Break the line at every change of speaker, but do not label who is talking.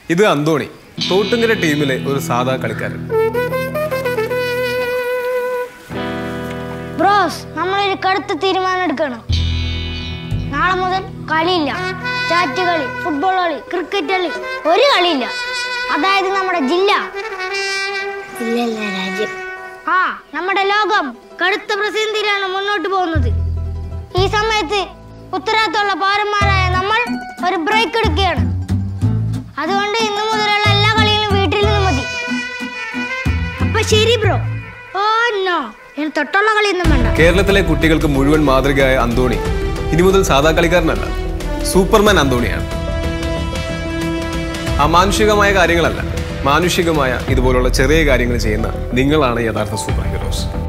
ഇത് അന്തോണി തോട്ടുങ്കര ടീമിലെ ഒരു സാധാ കളിക്കാരൻ
ബ്രോസ് നമ്മളൊരു കടുത്ത തീരുമാനം എടുക്കണം നാളെ മുതൽ കളിയില്ല ചാറ്റ് കളി ഫുട്ബോൾ കളി ക്രിക്കറ്റ് കളി ഒരു കളിയില്ല അതായത് നമ്മുടെ ജില്ല ഇല്ലല്ല രാജ്യം ആ നമ്മുടെ ലോകം കടുത്ത പ്രതിസന്ധിയിലാണ് മുന്നോട്ട് പോകുന്നത് ഈ സമയത്ത് ഉത്തരവാദിത്തമുള്ള പൗരന്മാരായ നമ്മൾ ഒരു ബ്രേക്ക് എടുക്കുകയാണ് അതുകൊണ്ട് ഇന്നു മുതലുള്ള എല്ലാ കളികളും വീട്ടിൽ നിന്ന് മതി അപ്പൊ ശരി ബ്രോ ഓ നോ ഇനി തൊട്ടുള്ള കളിയൊന്നും വേണ്ട
കേരളത്തിലെ കുട്ടികൾക്ക് മുഴുവൻ മാതൃകയായ അന്തോണി ഇനി മുതൽ സാധാ കളിക്കാരനല്ല സൂപ്പർമാൻ അന്തോണിയാണ് അമാനുഷികമായ കാര്യങ്ങളല്ല മാനുഷികമായ ഇതുപോലുള്ള ചെറിയ കാര്യങ്ങൾ ചെയ്യുന്ന നിങ്ങളാണ് യഥാർത്ഥ സൂപ്പർ ഹീറോസ്